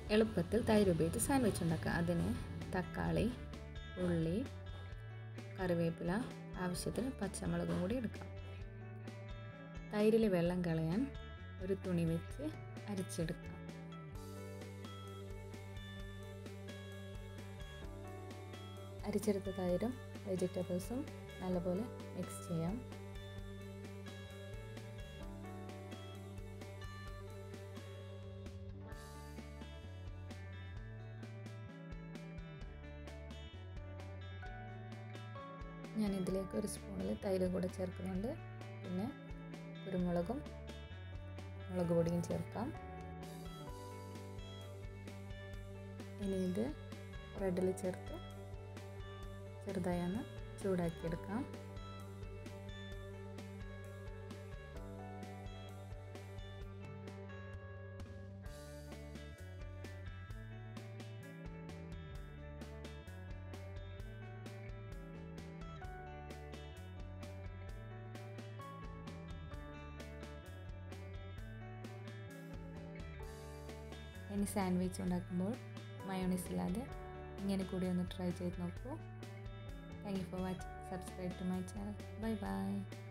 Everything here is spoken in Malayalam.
എളുപ്പത്തിൽ തൈര് ഉപയോഗിച്ച് സാൻഡ്വിച്ച് ഉണ്ടാക്കാം അതിന് തക്കാളി ഉള്ളി കറിവേപ്പില ആവശ്യത്തിന് പച്ചമുളകും കൂടി എടുക്കാം തൈരിൽ വെള്ളം കളയാൻ ഒരു തുണി വെച്ച് അരിച്ചെടുക്കാം അരിച്ചെടുത്ത തൈരും വെജിറ്റബിൾസും നല്ലപോലെ മിക്സ് ചെയ്യാം ഞാൻ ഇതിലേക്ക് ഒരു സ്പൂണിൽ തൈരും കൂടെ ചേർക്കുന്നുണ്ട് പിന്നെ കുരുമുളകും മുളക് പൊടിയും ചേർക്കാം ഇനി ഇത് ബ്രെഡിൽ ചേർത്ത് ചെറുതായി ഒന്ന് ചൂടാക്കിയെടുക്കാം ഇനി സാൻഡ്വിച്ച് ഉണ്ടാക്കുമ്പോൾ മയോണീസ് ഇല്ലാതെ ഇങ്ങനെ കൂടി ഒന്ന് ട്രൈ ചെയ്ത് നോക്കൂ thank you for watching subscribe to my channel bye by